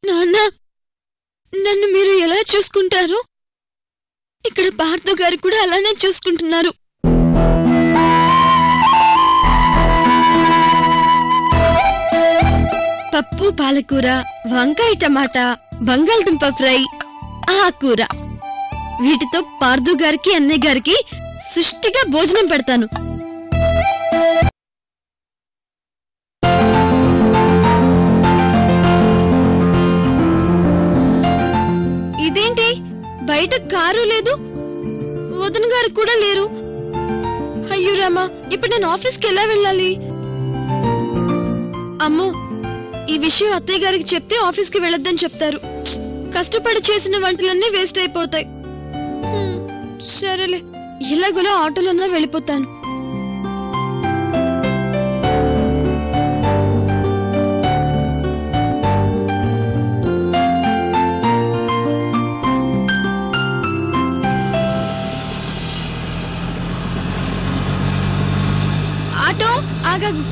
నాన్న నన్ను మీరు ఎలా చూసుకుంటారు ఇక్కడ భారత గారు కూడా అలానే చూసుకుంటున్నారు పప్పు పాలకూర వంకాయ టమాటా బంగాళదుంప ఫ్రై ఆ కూర వీటితో పార్దు గారికి అన్నయ్య గారికి సుష్టిగా భోజనం పెడతాను ఇదేంటి బయట కారు లేదు వదిన గారు కూడా లేరు అయ్యో రామా ఇప్పుడు నేను ఆఫీస్కి ఎలా వెళ్ళాలి అమ్మో ఈ విషయం అత్తయ్య గారికి చెప్తే ఆఫీస్కి వెళ్ళొద్దని చెప్తారు ప్స్, కష్టపడి చేసిన వంటలన్నీ వేస్ట్ అయిపోతాయి హ్మ్, సరేలే ఎలాగోలా ఆటోలోనే వెళ్ళిపోతాను ఆటో ఆగాగు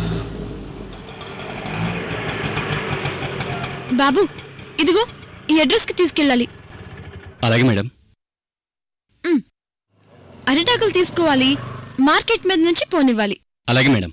బాబు ఇదిగో ఈ అడ్రస్ కి తీసుకెళ్ళాలి అలాగే మేడం అరిటాకులు తీసుకోవాలి మార్కెట్ మీద నుంచి పోనివ్వాలి అలాగే మేడం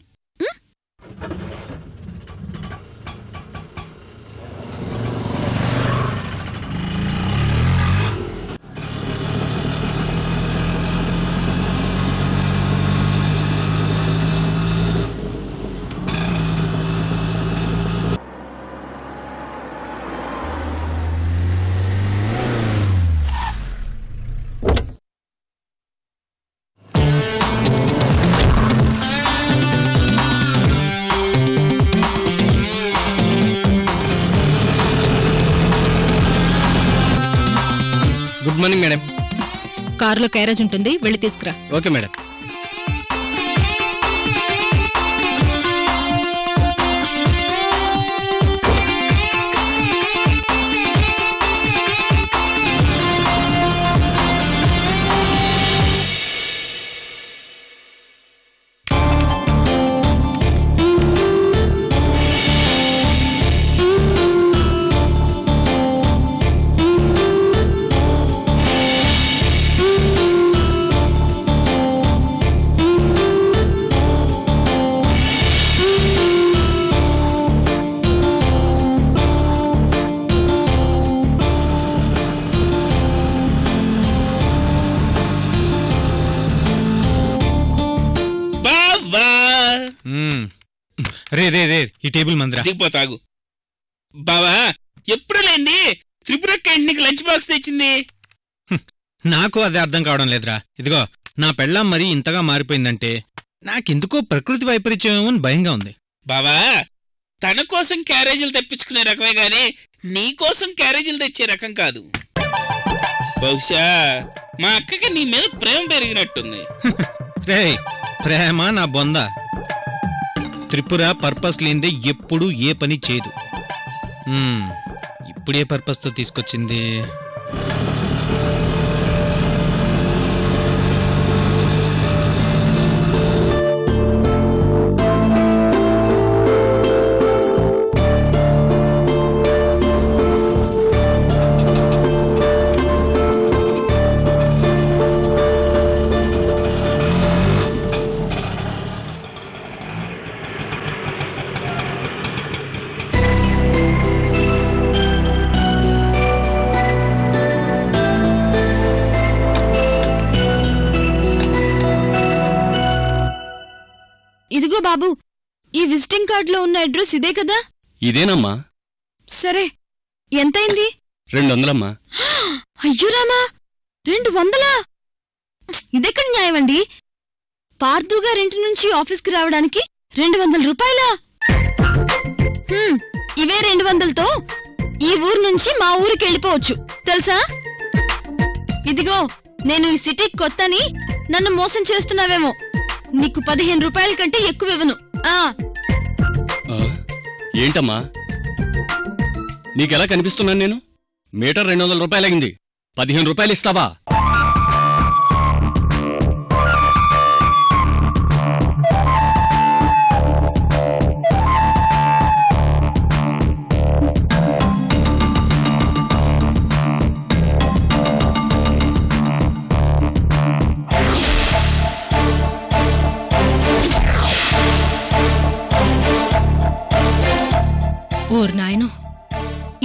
గుడ్ మార్నింగ్ మేడం కారులో క్యారేజ్ ఉంటుంది వెళ్ళి తీసుకురా ఓకే మేడం బావా మ్మ్. రే రే రే ఈ టేబుల్ మందిరా దిగిపోతాగు బావా ఎప్పుడు లేండి త్రిపురక్క ఇంటికి లంచ్ బాక్స్ తెచ్చింది నాకు అదే అర్థం కావడం లేదురా ఇదిగో నా పెళ్ళాం మరీ ఇంతగా మారిపోయిందంటే నాకెందుకో ప్రకృతి వైపరీత్యం అని భయంగా ఉంది బావా తన కోసం క్యారేజీలు తెప్పించుకునే రకమే గాని నీ కోసం క్యారేజీలు తెచ్చే రకం కాదు బహుశా మా అక్కకి నీ మీద ప్రేమ పెరిగినట్టుంది రే ప్రేమ నా బొంద త్రిపుర పర్పస్ లేనిదే ఎప్పుడూ ఏ పని చేయదు మ్మ్. ఇప్పుడే పర్పస్తో తీసుకొచ్చింది ఇదిగో బాబు ఈ విజిటింగ్ కార్డులో ఉన్న అడ్రస్ ఇదే కదా ఇదేనమ్మా సరే ఎంతైంది రెండు వందలమ్మా అయ్యో రామా రెండు వందలా ఇదెక్కడ న్యాయం అండి పార్థు గారింటి నుంచి ఆఫీస్కి రావడానికి రెండు వందల రూపాయలా హ్మ్, ఇవే రెండు వందలతో ఈ ఊరు నుంచి మా ఊరికి వెళ్ళిపోవచ్చు తెలుసా ఇదిగో నేను ఈ సిటీకి కొత్తని నన్ను మోసం చేస్తున్నావేమో నీకు పదిహేను రూపాయల కంటే ఎక్కువ ఇవ్వను ఆ ఆ, ఏంటమ్మా నీకెలా కనిపిస్తున్నాను నేను మీటర్ రెండు వందల రూపాయలగింది పదిహేను రూపాయలు ఇస్తావా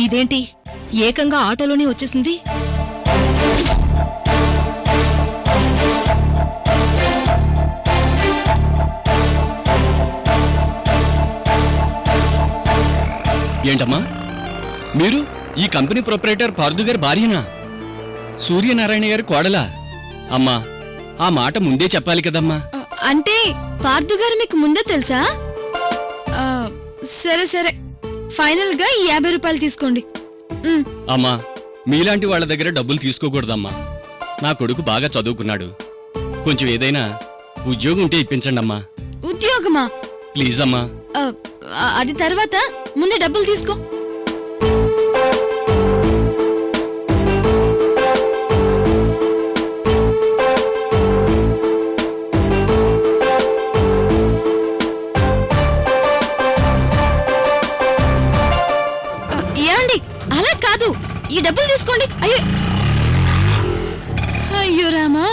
ఇదేంటి ఏకంగా ఆటోలోనే వచ్చేసింది ఏంటమ్మా మీరు ఈ కంపెనీ ప్రొపరేటర్ పార్దు గారి భార్యనా సూర్యనారాయణ గారి కోడలా అమ్మా ఆ మాట ముందే చెప్పాలి కదమ్మా ఆ, అంటే పార్థు గారు మీకు ముందే తెలుసా ఆ, సరే సరే ఫైనల్ గా ఈ యాభై రూపాయలు తీసుకోండి ఉమ్, అమ్మా మీలాంటి వాళ్ళ దగ్గర డబ్బులు తీసుకోకూడదమ్మా నా కొడుకు బాగా చదువుకున్నాడు కొంచెం ఏదైనా ఉద్యోగం ఉంటే ఇప్పించండి అమ్మా ఉద్యోగమా ప్లీజ్ అమ్మా ఆ, ఆ, అది తర్వాత ముందే డబ్బులు తీసుకో ఆ, ఏమండి అలా కాదు ఈ డబ్బులు తీసుకోండి అయ్యో అయ్యో రామా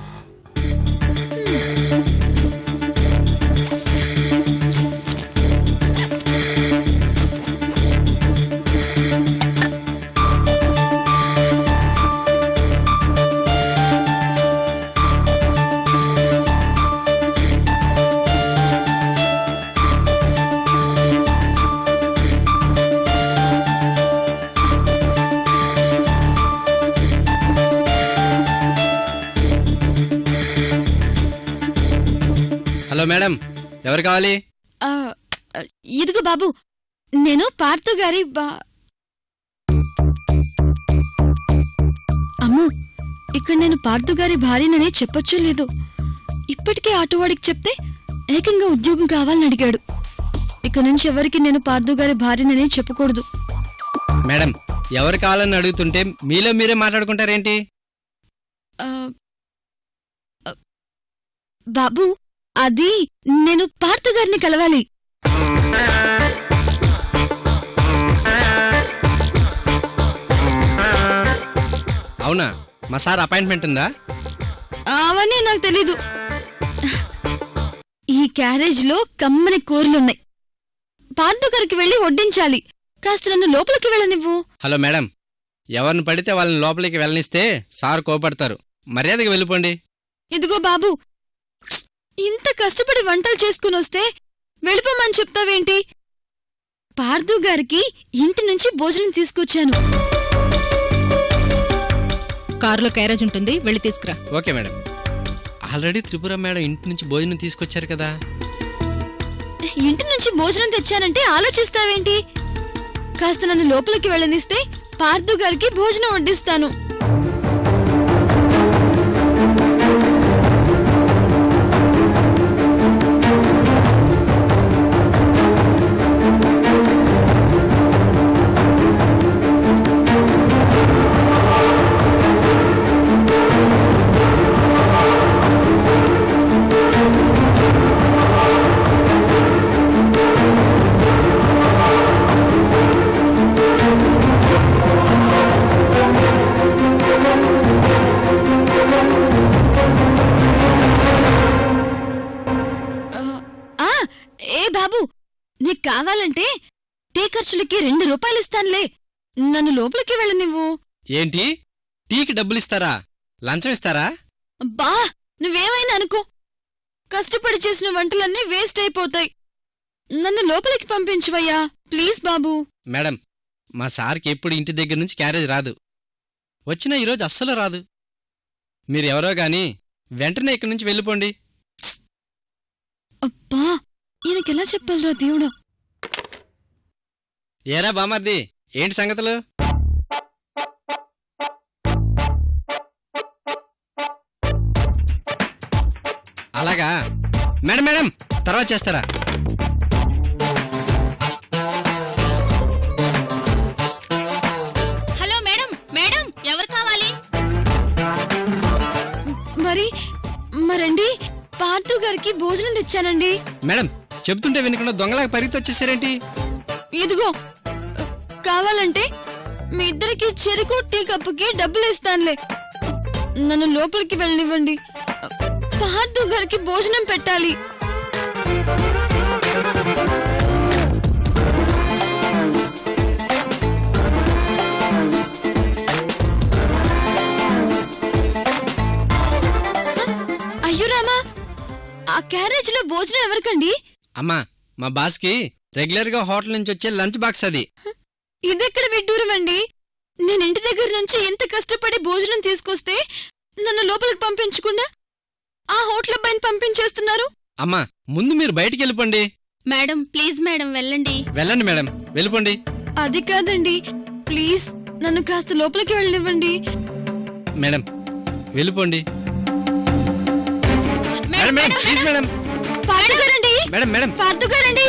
హలో మేడం ఎవరు కావాలి ఆ, ఆ, ఇదిగో బాబు నేను పార్థు గారి బా అమ్మో ఇక్కడ నేను పార్థు గారి భార్యనని చెప్పొచ్చో లేదో ఇప్పటికే ఆటోవాడికి చెప్తే ఏకంగా ఉద్యోగం కావాలని అడిగాడు ఇక నుంచి ఎవరికి నేను పార్థు గారి భార్యనని చెప్పకూడదు మేడం ఎవరు కావాలని అడుగుతుంటే మీలో మీరే మాట్లాడుకుంటారేంటి ఆ, ఆ, బాబు అది నేను పార్థు గారిని కలవాలి అవునా మా సార్ అపాయింట్మెంట్ ఉందా అవన్నీ నాకు తెలీదు ఈ క్యారేజ్ లో కమ్మని కూరలున్నాయి పార్థు గారికి వెళ్ళి వడ్డించాలి కాస్త నన్ను లోపలికి వెళ్ళనివ్వు హలో మేడం ఎవరిని పడితే వాళ్ళని లోపలికి వెళ్ళనిస్తే సార్ కోపడతారు మర్యాదగా వెళ్ళిపోండి ఇదిగో బాబు ప్స్, ఇంత కష్టపడి వంటలు చేసుకుని వస్తే వెళ్ళిపోమని చెప్తావేంటి పార్థు గారికి ఇంటి నుంచి భోజనం తీసుకొచ్చాను కారులో క్యారేజ్ ఉంటుంది వెళ్ళి తీసుకురా okay madam already Tripura madam ఇంటి నుంచి భోజనం తీసుకొచ్చారు కదా ఇంటి నుంచి భోజనం తెచ్చానంటే ఆలోచిస్తావేంటి కాస్త నన్ను లోపలికి వెళ్ళనిస్తే పార్థు గారికి భోజనం వడ్డిస్తాను ఆ, ఆ ఏ బాబు నీకు కావాలంటే టీ ఖర్చులకి రెండు రూపాయలు ఇస్తానులే నన్ను లోపలికి వెళ్ళనివ్వు ఏంటి టీకి డబ్బులు ఇస్తారా లంచం ఇస్తారా బా నువ్వేమైనా అనుకో కష్టపడి చేసిన వంటలన్నీ వేస్ట్ అయిపోతాయి నన్ను లోపలికి పంపించువయ్యా ప్లీజ్ బాబు మేడం మా సార్కి ఎప్పుడు ఇంటి దగ్గర నుంచి క్యారేజ్ రాదు వచ్చినా ఈరోజు అస్సలు రాదు మీరు ఎవరో గాని వెంటనే ఇక్కడి నుంచి వెళ్ళిపోండి అబ్బా ఈయనకెలా చెప్పాలిరా దేవుడా ఏరా బామర్ది ఏంటి సంగతులు అలాగా మేడం మేడం తర్వాత చేస్తారా హలో మేడం మేడం ఎవరు కావాలి మరి మరండి పార్థు గారికి భోజనం తెచ్చానండి మేడం చెప్తుంటే వినకుండా దొంగలాగా పరిగెత్తి వచ్చేసారేంటి ఇదిగో కావాలంటే మీ ఇద్దరికి చెరుకు టీ కప్పుకి డబ్బులు ఇస్తానులే నన్ను లోపలికి వెళ్ళనివ్వండి పార్థు గారికి భోజనం పెట్టాలి భోజనం ఎవరికండి అమ్మా మా బాస్కి రెగ్యులర్ గా హోటల్ నుంచి వచ్చే లంచ్ బాక్స్ అది ఇదెక్కడ విడ్డూరం అండి నేను ఇంటి దగ్గర నుంచి ఎంత కష్టపడి భోజనం తీసుకొస్తే నన్ను లోపలికి పంపించకుండా ఆ హోటల్ అబ్బాయిని పంపించేస్తున్నారు అమ్మా ముందు మీరు బయటికి వెళ్ళిపోండి మేడం ప్లీజ్ మేడం వెళ్ళండి వెళ్ళండి మేడం వెళ్ళిపోండి అది కాదండి ప్లీజ్ నన్ను కాస్త లోపలికి వెళ్ళనివ్వండి మేడం వెళ్ళిపోండి madam madam please madam Parthu గారండి మేడం మేడం పార్థు గారండి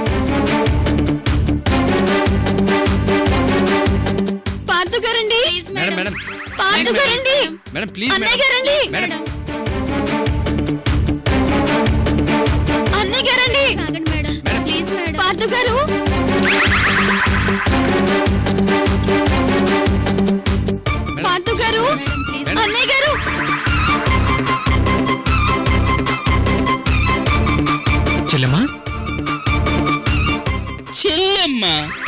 పార్థు గారండి ప్లీజ్ మేడం మేడం పార్థు గారండి మేడం ప్లీజ్ అన్నయ్య మేడం గారండి మేడం అన్నయ్య గారండి ఆగండి madam madam. Please madam Parthu garu madam. Parthu garu madam please అన్నయ్య గారు చెల్లెమ్మా చెల్లెమ్మ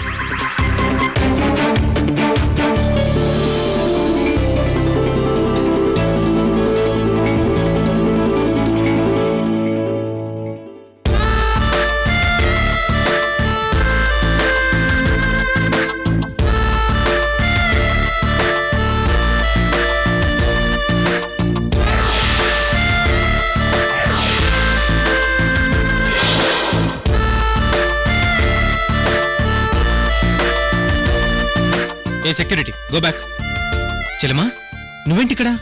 ఏ సెక్యూరిటీ గో బ్యాక్ చెల్లెమ్మా నువ్వేంటి ఇక్కడ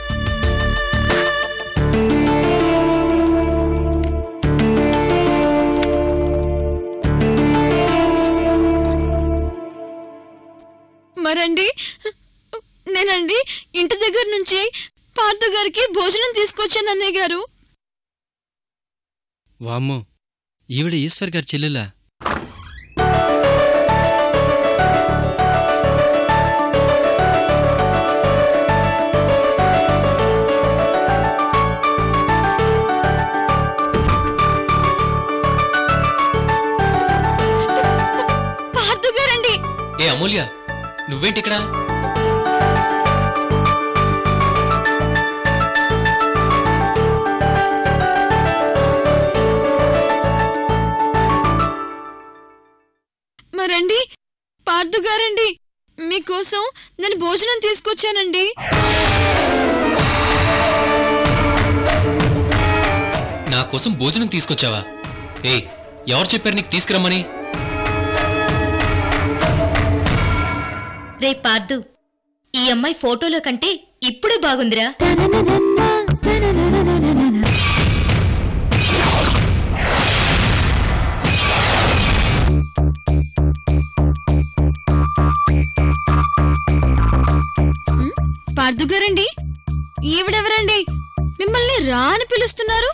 మరండి నేనండి ఇంటి దగ్గర నుంచి పార్థు గారికి భోజనం తీసుకొచ్చాను అన్నయ్య గారు వామ్మో ఈవిడ ఈశ్వర్ గారి చెల్లెలా పార్థు గారండి ఏ అమూల్య నువ్వేంటిక్కడ మరండి పార్థు గారండి మీకోసం నేను భోజనం తీసుకొచ్చానండి నా కోసం భోజనం తీసుకొచ్చావా ఏ ఎవరు చెప్పారు నీకు తీసుకురమ్మని రే పార్దు ఈ అమ్మాయి ఫోటోలో కంటే ఇప్పుడే బాగుందిరా పార్థు గారండి ఈవిడెవరండి మిమ్మల్ని రా అని పిలుస్తున్నారు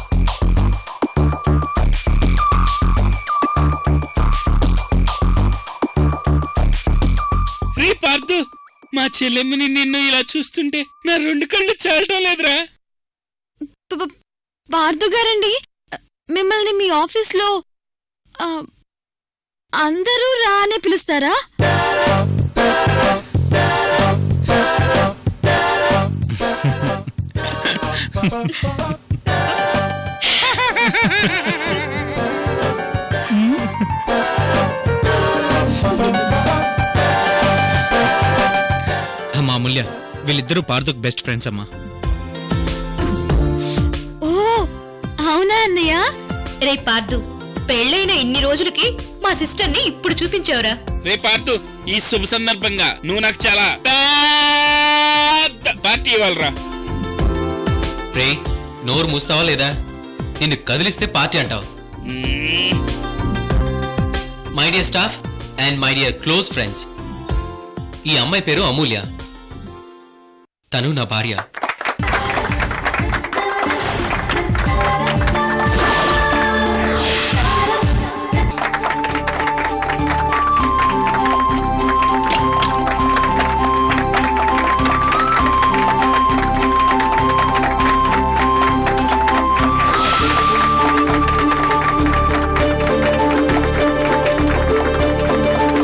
రే పార్థు మా చెల్లెమ్మని నిన్ను ఇలా చూస్తుంటే నా రెండు కళ్ళు చాలటం లేదురా ప- ప- పార్థు గారండి మిమ్మల్ని మీ ఆఫీస్లో ఆ, అందరూ రా అని పిలుస్తారా అమ్మా అమూల్య వీళ్ళిద్దరూ పార్థుక్ బెస్ట్ ఫ్రెండ్స్ అమ్మా ఓ అవునా అన్నయ్య రే పార్దు పెళ్ళైన ఇన్ని రోజులకి మా సిస్టర్ని ఇప్పుడు చూపించావురా రే పార్థు ఈ శుభ సందర్భంగా నువ్వు నాకు చాలా పెద్ద పార్టీ ఇవ్వాలరా రే నోరు మూస్తావా లేదా నిన్ను కదిలిస్తే పార్టీ అంటావు మ్మ్. My dear staff and my dear close friends ఈ అమ్మాయి పేరు అమూల్య తను నా భార్య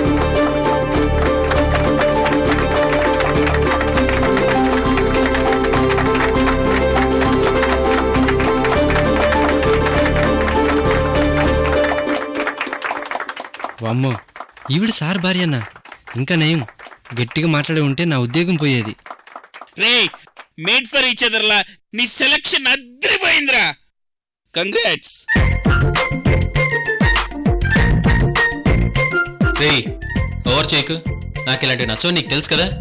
ఆ వామ్మో ఈవిడ సార్ భార్య అన్న ఇంకా నయం గట్టిగా మాట్లాడి ఉంటే నా ఉద్యోగం పోయేది రే మేడ్ ఫర్ ఈచ్ అదర్ లా నీ సెలక్షన్ అద్రిపోయిందిరా కంగ్రాట్స్ రే ఓవర్ చేయకు నాకు ఇలాంటి నచ్చో నీకు తెలుసు కదా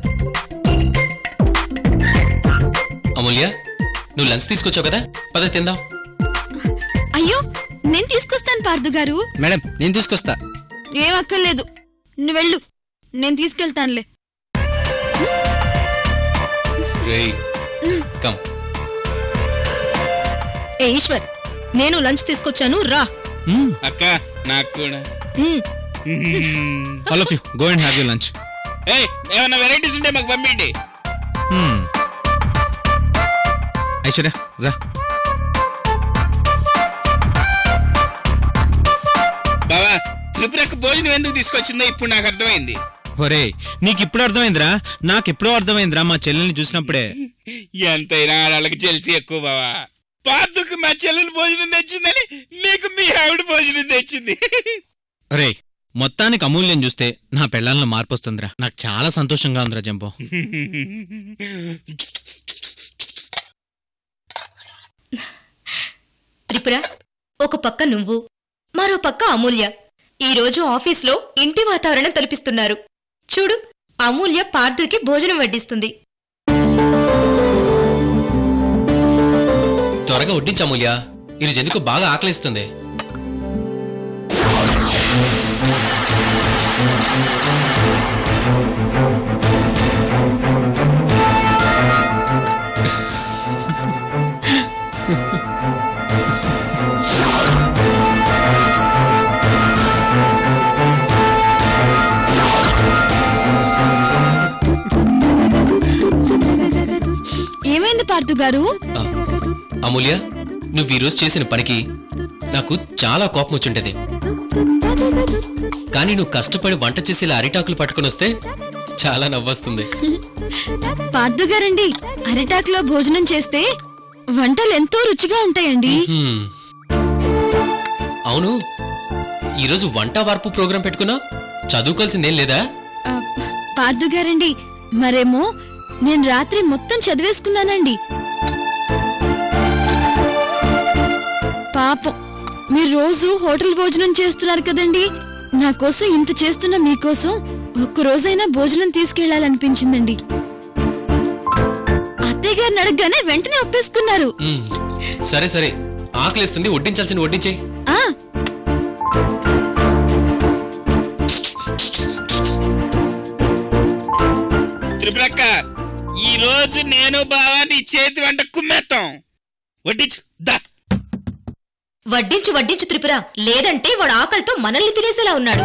అమూల్య నువ్వు లంచ్ తీసుకొచ్చావు కదా పద తిందాం అయ్యో నేను తీసుకొస్తాను పార్థు గారు మేడం నేను తీసుకొస్తా ఏం అక్కర్లేదు నువ్వు వెళ్ళు నేను తీసుకెళ్తానులే రే కమ్ ఏ ఈశ్వర్ నేను లంచ్ తీసుకొచ్చాను రా అక్క నాకు కూడా మ్, all of you go and have you lunch ఏయ్ ఏమన్నా వెరైటీస్ ఉంటే మాకు పంపిండి ఐశ్వర్య రా బావా త్రిపురకు భోజనం ఎందుకు తీసుకొచ్చిందో ఇప్పుడు నాకు అర్థమైంది ఒరే నీకు ఇప్పుడు అర్థమైందిరా నాకు ఎప్పుడో అర్థమైందిరా మా చెల్లెల్ని చూసినప్పుడే ఎంతైనా ఆడవాళ్ళకి తెలిసి ఎక్కువ బావా పార్దుకు మా చెల్లెలు భోజనం తెచ్చిందని నీకు మీ ఆవిడ భోజనం తెచ్చింది ఒరే మొత్తానికి అమూల్యం చూస్తే నా పెళ్ళాల్లో మార్పు వస్తుందిరా నాకు చాలా సంతోషంగా ఉందిరా జంబో త్రిపుర ఒక పక్క నువ్వు మరో పక్క అమూల్య ఈ రోజు ఆఫీస్లో ఇంటి వాతావరణం తలపిస్తున్నారు చూడు అమూల్య పార్థుకి భోజనం వడ్డిస్తుంది త్వరగా వడ్డించు అమూల్య ఈరోజు ఎందుకు బాగా ఆకలిస్తుంది ఏమైంది పార్థు గారు ఆ, అమూల్య నువ్వు ఈరోజు చేసిన పనికి నాకు చాలా కోపం వచ్చుంటది కానీ నువ్వు కష్టపడి వంట చేసి ఇలా అరిటాకులు పట్టుకొని వస్తే చాలా నవ్వొస్తుంది పార్థు గారండి అరిటాకులో భోజనం చేస్తే వంటలు ఎంతో రుచిగా ఉంటాయండి హ్మ్. అవును ఈరోజు వంట వార్పు ప్రోగ్రాం పెట్టుకున్నా చదువుకోవాల్సిందేం లేదా ఆ, పార్థు గారండి మరేమో నేను రాత్రి మొత్తం చదివేసుకున్నానండి పాపం మీరు రోజు హోటల్ భోజనం చేస్తున్నారు కదండి నా కోసం ఇంత చేస్తున్న మీకోసం ఒక్క రోజైనా భోజనం తీసుకెళ్లాలనిపించిందండి అత్తయ్య గారిని అడగగానే వెంటనే ఒప్పేసుకున్నారు హ్మ్. సరే సరే ఆకలిస్తుంది వడ్డించాల్సింది వడ్డించే ఆ త్రిపురక్క ఈ రోజు నేను బావా నీ చేతి వంట కుమ్మేస్తాం వడ్డించు దా వడ్డించు వడ్డించు త్రిపుర లేదంటే వాడు ఆకలితో మనల్ని తినేసేలా ఉన్నాడు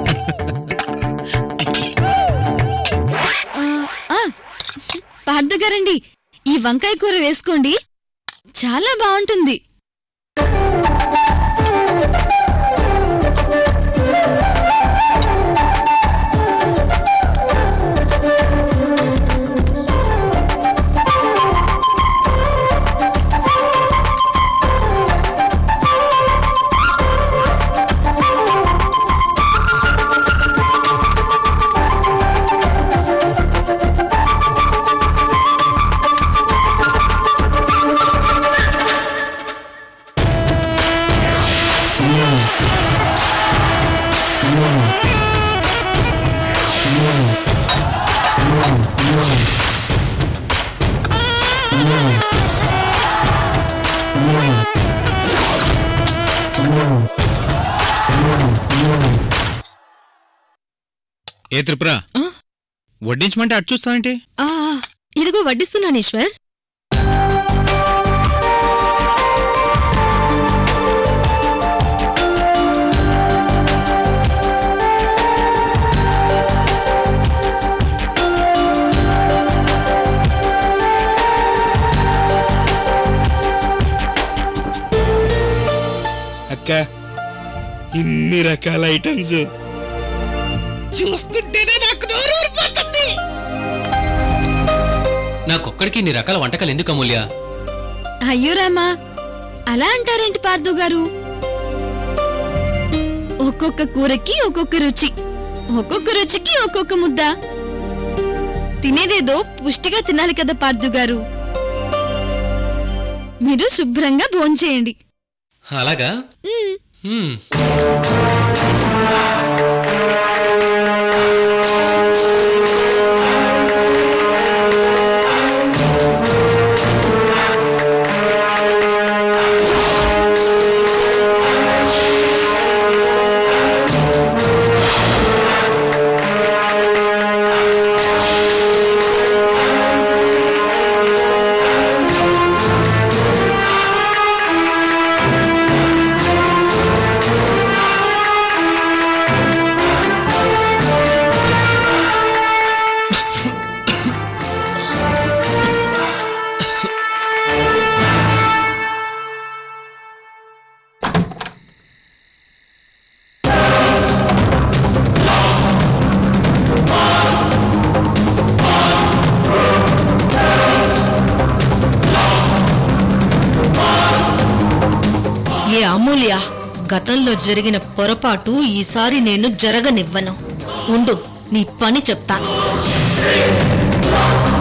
ఆ, ఆ, పార్థు గారండి ఈ వంకాయ కూర వేసుకోండి చాలా బాగుంటుంది ఏ త్రిపుర ఆ? వడ్డించమంటే అటు చూస్తావేంటి ఆ, ఇదిగో వడ్డిస్తున్నాను ఈశ్వర్ అక్క ఇన్ని రకాల ఐటమ్స్ చూస్తుంటేనే నాకు నోరు ఊరిపోతుంది నాకొక్కడికి ఇన్ని రకాల వంటకాలు ఎందుకు అమూల్య అయ్యో రామా అలా అంటారేంటి పార్థు గారు ఒక్కొక్క కూరకి ఒక్కొక్క రుచి ఒక్కొక్క రుచికి ఒక్కొక్క ముద్ద తినేదేదో పుష్టిగా తినాలి కదా పార్థు గారు మీరు శుభ్రంగా భోంచేయండి అలాగా మ్మ్. హ్మ్. ఏ అమూల్య గతంలో జరిగిన పొరపాటు ఈసారి నేను జరగనివ్వను ఉండు నీ పని చెప్తాను